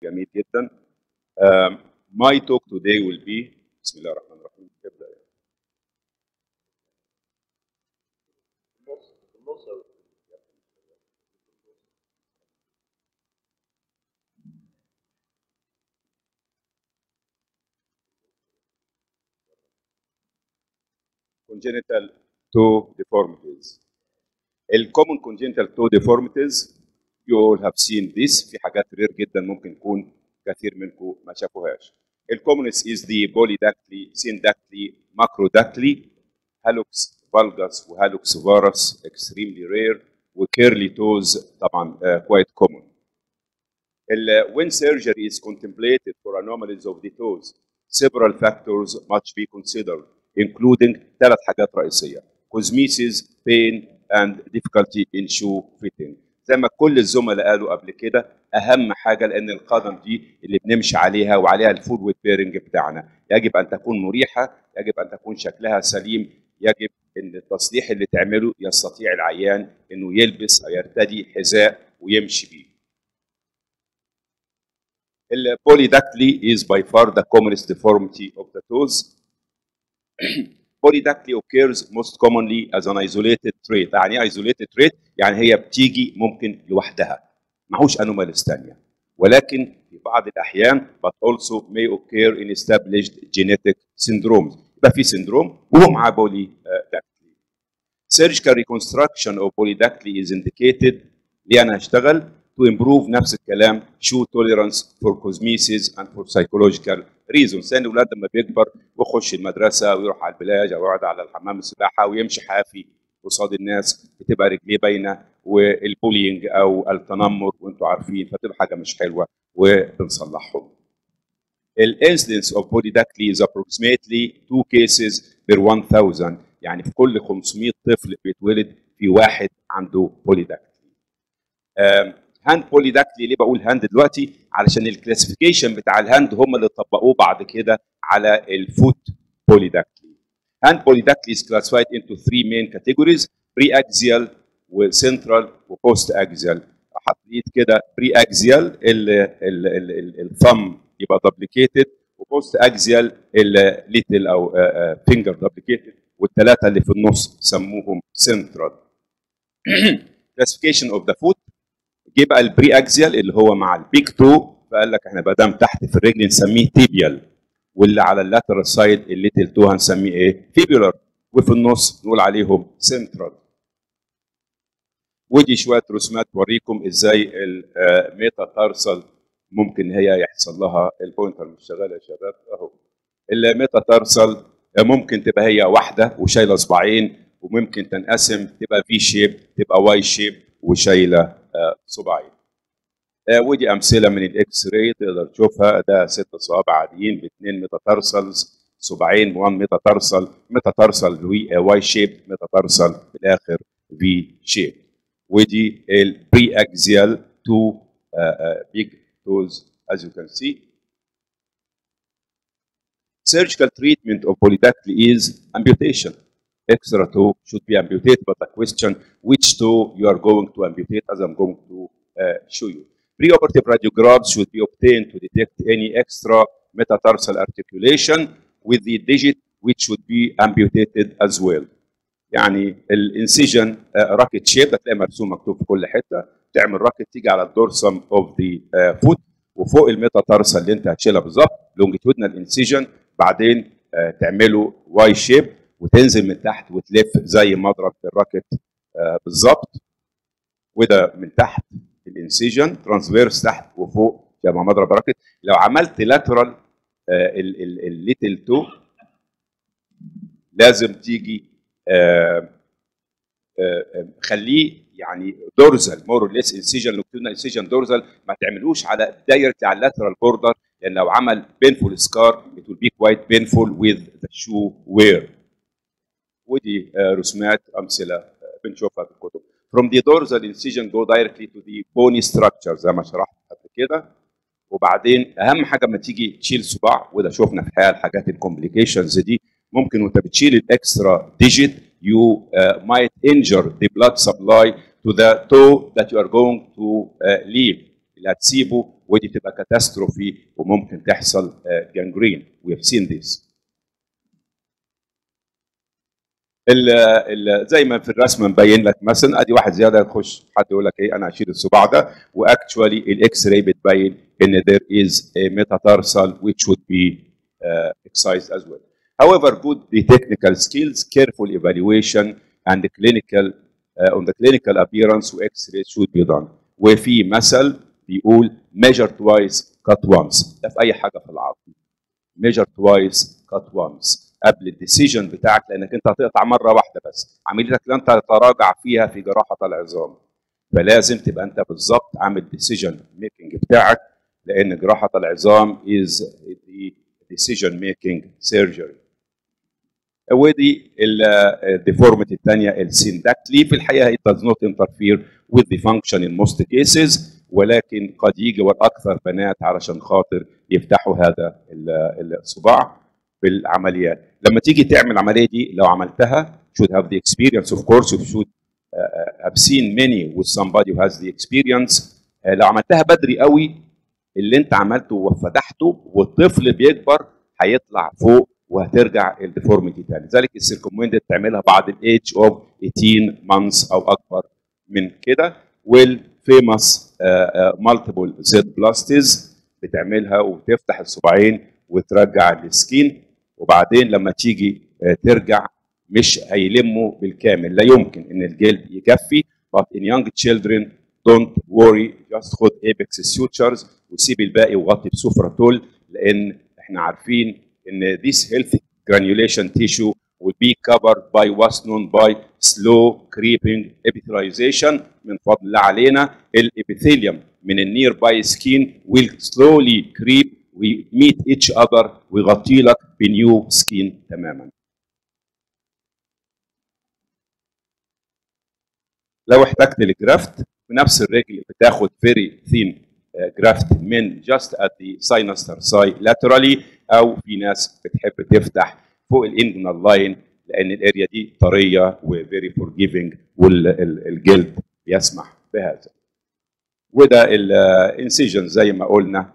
جميل جدا um, my talk today will be بسم الله الرحمن الرحيم ابدا congenital toe deformities. ال common congenital toe deformities you all have seen this في حاجات رير جدا ممكن يكون كثير منكم ما شافوهاش. ال commonest is the polydactyly, syndactyly, macrodactyly, hallux valgus وهالوكس varus extremely rare وكيرلي toes طبعا uh, quite common. ال, when surgery is contemplated for anomalies of the toes, several factors must be considered including ثلاث حاجات رئيسيه cosmesis, pain and difficulty in shoe fitting زي ما كل الزملاء قالوا قبل كده اهم حاجه لان القدم دي اللي بنمشي عليها وعليها الفود ويت بيرنج بتاعنا يجب ان تكون مريحه يجب ان تكون شكلها سليم يجب ان التصليح اللي تعمله يستطيع العيان انه يلبس او يرتدي حذاء ويمشي بيه البوليداكتلي is by far the commonest deformity of the toes polydactyly occurs most commonly as an isolated trait يعني ايه isolated trait يعني هي بتيجي ممكن لوحدها معهوش anomalies ثانيه ولكن في بعض الاحيان but also may occur in established genetic syndromes يبقى في سندروم وهو معاه polydactyly surgical reconstruction of polydactyly is indicated ليه انا هشتغل to improve نفس الكلام shoe tolerance for cosmesis and for psychological reasons لان الولاد لما بيكبر ويخش المدرسه ويروح على البلاج او يقعد على الحمام السباحه ويمشي حافي قصاد الناس بتبقى رجليه باينه والبولينج او التنمر وانتم عارفين فتبقى حاجه مش حلوه وبنصلحهم. الانسيدنس اوف polydactyly is approximately 2 cases per 1000 يعني في كل 500 طفل بيتولد في واحد عنده polydactyly. هاند بوليداكتلي ليه بقول هاند دلوقتي علشان الكلاسيفيكيشن بتاع الهاند هم اللي طبقوه بعد كده على الفوت بوليداكتلي هاند بوليداكتلي is classified into three main categories بري اكزيال وسنترال وبوست اكزيال حطيت كده بري اكزيال الثم يبقى دوبليكيتد وبوست اكزيال الليتل او فينجر دوبليكيتد والثلاثه اللي في النص سموهم سنترال classification of the foot جه بقى البري اكزيال اللي هو مع البيك تو فقال لك احنا ما دام تحت في الرجل نسميه تيبيال واللي على اللاترال سايد الليتل تو هنسميه ايه؟ فيبيولار وفي النص نقول عليهم سنترال ودي شويه رسومات توريكم ازاي الميتا تارسل ممكن هي يحصل لها البوينتر مش شغاله يا شباب اهو الميتا تارسل ممكن تبقى هي واحده وشايله صباعين وممكن تنقسم تبقى في شيب تبقى واي شيب وشايله صباعين ودي امثله من الاكس راي تقدر تشوفها ده ست صوابع عاديين باثنين ميتاتارسلز صباعين 1 ميتاتارسل ميتاتارسل واي شيب ميتاتارسل في الاخر في شيب ودي البري اكزيال تو بيج توز as you can see surgical treatment of polydactyly is amputation extra toe should be amputated, but the question which toe you are going to amputate, as I'm going to uh, show you. Preoperative radiographs should be obtained to detect any extra metatarsal articulation with the digit which should be amputated as well. يعني الانسيجن راكت شيب هتلاقي مرسوم مكتوب في كل حته تعمل راكت تيجي على الدورسم اوف ذا فوت وفوق الميتاتارسال اللي انت هتشيلها بالظبط لونجيتودنال انسيجن بعدين تعمله واي شيب وتنزل من تحت وتلف زي مضرب الراكت آه بالظبط وده من تحت الانسيجن ترانسفيرس تحت وفوق شبه مضرب راكت لو عملت لاترال آه الليتل تو لازم تيجي آه خليه يعني دورزال مور ليس انسيجن لوكتونا انسيجن دورزال ما تعملوش على دايركت على اللاترال بوردر لان لو عمل بينفول سكار it will be quite painful with the shoe wear ودي رسومات امثله بنشوفها في الكتب. From the dorsal incision go directly to the bony structure زي ما شرحت قبل كده وبعدين اهم حاجه لما تيجي تشيل صباع وده شفنا في الحقيقه الحاجات الكومبليكيشنز دي ممكن وانت بتشيل الاكسترا ديجيت you uh, might injure the blood supply to the toe that you are going to uh, leave اللي هتسيبه ودي تبقى كاتاستروفي وممكن تحصل جانجرين وي هاف سين ذيس زي ما في الرسم مبين لك مثلا ادي واحد زياده يخش حد يقول لك ايه انا هشيل الصباع ده واكشوالي الاكس راي بتبين ان there is a metatarsal which would be uh, excised as well. However, good the technical skills, careful evaluation and the clinical uh, on the clinical appearance و X-ray should be done. وفي مثل بيقول measure twice cut once ده في اي حاجه في العظم. measure twice cut once قبل الديسيجن بتاعك لانك انت هتقطع مره واحده بس عمليتك لن تتراجع فيها في جراحه العظام فلازم تبقى انت بالظبط عامل ديسيجن ميكنج بتاعك لان جراحه العظام is the decision making surgery ودي الديفورميتي الثانيه السينداكتلي في الحقيقه it does not interfere with the function in most cases ولكن قد يجي والاكثر بنات علشان خاطر يفتحوا هذا الصباع في العمليات لما تيجي تعمل العمليه دي لو عملتها should have the experience of course you should uh, have seen many with somebody who has the experience uh, لو عملتها بدري قوي اللي انت عملته وفتحته والطفل بيكبر هيطلع فوق وهترجع الديفورميتي تاني لذلك السيركومويندد تعملها بعد الايدج اوف 18 مانثs او اكبر من كده والفيموس مالتيبل زد بلاستيز بتعملها وتفتح الصباعين وترجع السكين وبعدين لما تيجي ترجع مش هيلموا بالكامل لا يمكن ان الجلد يكفي but in young children don't worry just خد apex sutures وسيب الباقي وغطي بسفراتول لان احنا عارفين ان this healthy granulation tissue will be covered by what's known by slow creeping epithelialization من فضل الله علينا الابيثيليوم من النير باي سكين will slowly creep we meet each other ويغطي لك بنيو سكين تماما لو احتجت لجرافت بنفس الرجل بتاخد فيري ثين جرافت من just at the sinus tarsi laterally او في ناس بتحب تفتح فوق الانجنال لاين لان الاريا دي طريه وفيري فورجيفنج والجلد يسمح بهذا وده الانسيجن زي ما قلنا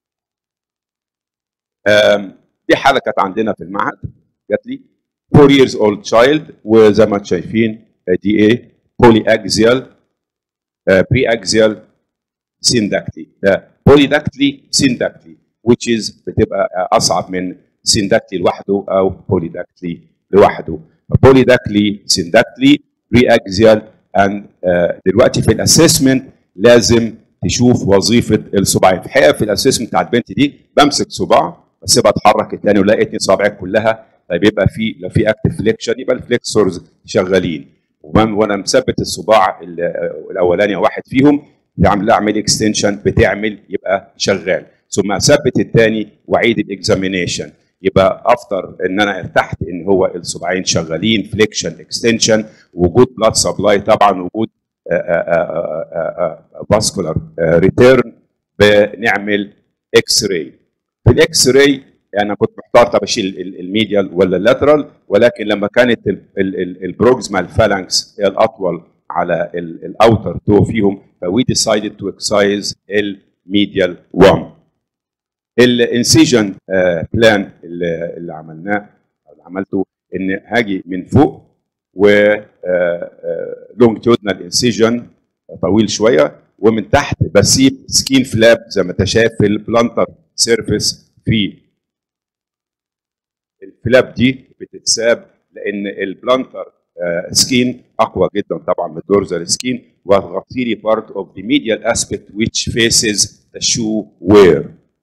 دي حاله كانت عندنا في المعهد جات لي 4 years old child وزي ما انتم شايفين دي ايه بولي اكزيال بري اكزيال سينداكتي ده بولي داكتلي سينداكتلي which is بتبقى اصعب من سينداكتلي لوحده او بولي داكتلي لوحده بولي داكتلي سينداكتلي بري اكزيال اند دلوقتي في الاسسمنت لازم تشوف وظيفه الصباعين في الحقيقه في الاسسمنت بتاع البنت دي بمسك صباع بسيبها اتحرك الثاني ولقيتني صابعك كلها طيب يبقى في لو في اكتف فليكشن يبقى الفليكسورز شغالين وانا مثبت الصباع الاولاني واحد فيهم عامل اعمل اكستنشن بتعمل يبقى شغال ثم اثبت الثاني واعيد الاكزامينيشن يبقى افضل ان انا ارتحت ان هو الصباعين شغالين فليكشن اكستنشن وجود بلاد سبلاي طبعا وجود فاسكولار ريتيرن بنعمل اكس راي في الاكس راي يعني كنت محتار طب اشيل الميديال ولا اللاترال ولكن لما كانت البروكسمال فالانكس هي الاطول على الاوتر تو فيهم فوي ديسايدد تو اكسايز الميديال 1 الانسيجن بلان اللي عملناه اللي عملته ان هاجي من فوق و لونجتيودنال انسيجن طويل شويه ومن تحت بسيب سكين فلاب زي ما انت شايف في البلانتر سيرفيس في الفلاب دي بتتساب لان البلانتر سكين اقوى جدا طبعا من الدورزال سكين وهتغطي لي part of the medial aspect which faces the shoe wear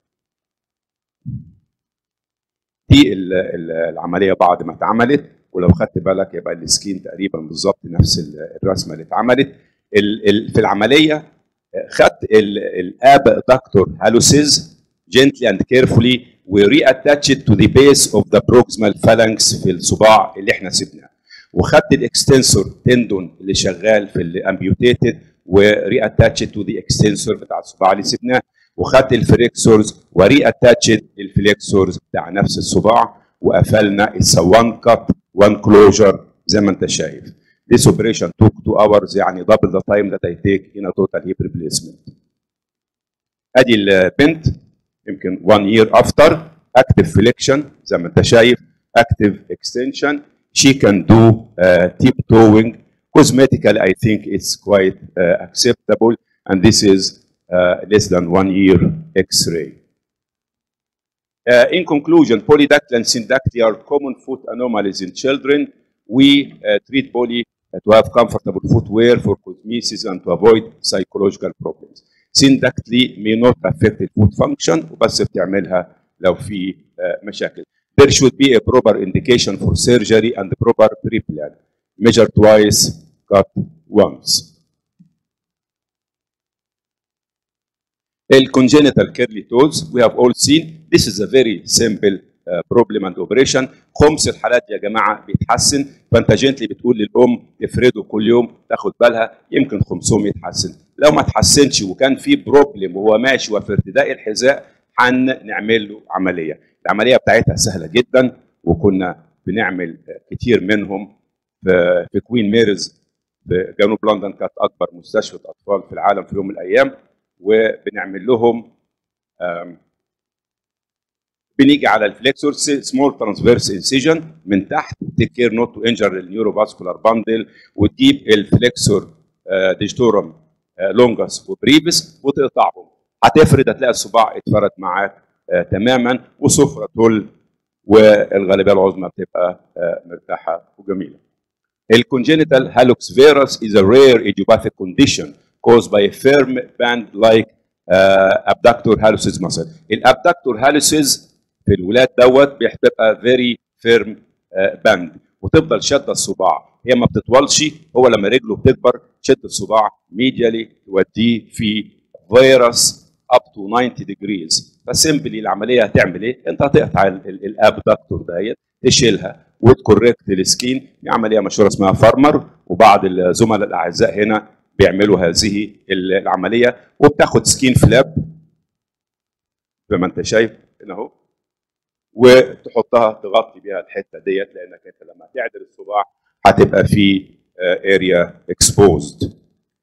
دي العمليه بعد ما اتعملت ولو خدت بالك يبقى السكين تقريبا بالظبط نفس الرسمه اللي اتعملت في العمليه خدت الاب دكتور هالوسيز gently and carefully ورياتاتش to the base of the proximal phalanx في الصباع اللي احنا سيبناه وخدت الاكستنسور تندون اللي شغال في الامبيوتيتد ورياتاتش تو ذا اكستنسور بتاع الصباع اللي سيبناه وخدت الفليكسورز ورياتاتش الفليكسورز بتاع نفس الصباع وقفلنا اتس وان كات وان كلوجر زي ما انت شايف This operation took two hours يعني double the time that I take in a total hip replacement. ادي البنت يمكن 1 year after active flexion زي ما انت شايف active extension she can do uh, tiptoeing cosmetically I think it's quite uh, acceptable and this is uh, less than one year x-ray uh, in conclusion, polydactyly and syndactyly are common foot anomalies in children. We uh, treat poly uh, to have comfortable footwear for cosmesis and to avoid psychological problems. Syndactyly may not affect the foot function وبس بتعملها لو في uh, مشاكل. There should be a proper indication for surgery and proper pre-plan. Measure twice, cut once. الcongenital curly toes we have all seen this is a very simple uh, problem and operation خمس الحالات يا جماعه بيتحسن فانت جنتلي بتقول للام تفرده كل يوم تاخد بالها يمكن خمسهم يتحسن لو ما تحسنش وكان في بروبلم وهو ماشي وفي ارتداء الحذاء هنعمل له عمليه العمليه بتاعتها سهله جدا وكنا بنعمل كتير منهم في في كوين ميرز في جنوب لندن كانت اكبر مستشفى اطفال في العالم في يوم من الايام وبنعمل لهم بنيجي على الفليكسور سمول ترانسفيرس انسيجن من تحت تيك كير نوت تو انجر النيوروفاسكولار باندل وتجيب الفليكسور ديجيتورم لونجس وبريبس وتقطعهم هتفرد هتلاقي الصباع اتفرد معاك تماما وسفره تل والغالبيه العظمى بتبقى مرتاحه وجميله. الكونجينيتال هالوكس فيروس is a rare idiopathic condition caused by a firm band like uh, abductor hallucis muscle. الابدكتور هالوسيز في الولاد دوت بتبقى very firm uh, band وتفضل شاده الصباع هي ما بتطولش هو لما رجله بتكبر تشد الصباع ميديالي توديه في فيروس up to 90 degrees فسيمبلي العمليه هتعمل ايه؟ انت هتقطع الابدكتور ديت تشيلها وتكوركت السكين دي عمليه مشهوره اسمها فارمر وبعض الزملاء الاعزاء هنا بيعملوا هذه العمليه وبتاخد سكين فلاب زي ما انت شايف هنا اهو وتحطها تغطي بيها الحته ديت لانك انت لما تعدل الصباع هتبقى في اريا اكسبوزد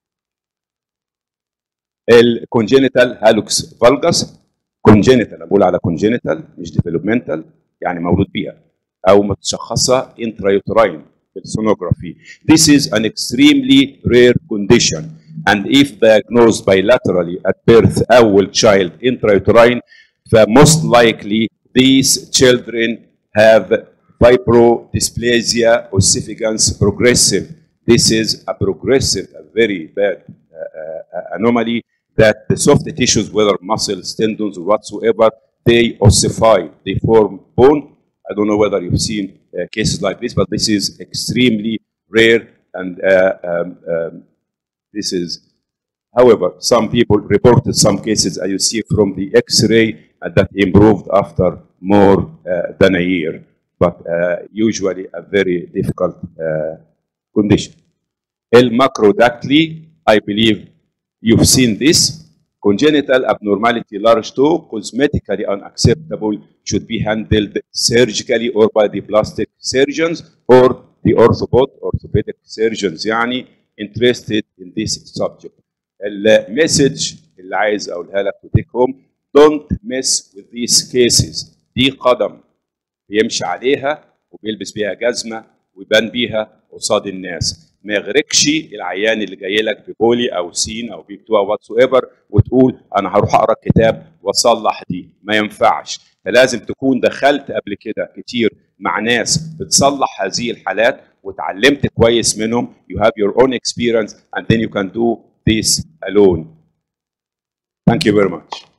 الكونجينيتال هالوكس فالجس كونجينيتال بقول على كونجينيتال مش ديفلوبمنتال يعني مولود بيها او متشخصه انترايوتراين بالسونوجرافي. This is an extremely rare condition and if diagnosed bilaterally at birth أول child intrauterine فموst likely these children have fibrodysplasia ossificans progressive. This is a progressive, a very bad uh, uh, anomaly that the soft tissues, whether muscles, tendons, or whatsoever, they ossify, they form bone. I don't know whether you've seen uh, cases like this, but this is extremely rare, and uh, um, um, this is, however, some people reported some cases, as you see from the X-ray, uh, that improved after more uh, than a year, but uh, usually a very difficult uh, condition. El-macrodactyly, I believe you've seen this. Congenital abnormality large toe, cosmetically unacceptable, should be handled surgically or by the plastic surgeons or the orthopod, orthopedic surgeons يعني interested in this subject. المسج اللي عايز اقولها لك to take home don't mess with these cases. دي قدم بيمشي عليها وبيلبس بيها جزمه ويبان بيها قصاد الناس. ما يغرقش العيان اللي جاي لك ببولي او سين او بي 2 او واتس ايفر وتقول انا هروح اقرا الكتاب واصلح دي ما ينفعش فلازم تكون دخلت قبل كده كتير مع ناس بتصلح هذه الحالات وتعلمت كويس منهم you have your own experience and then you can do this alone thank you very much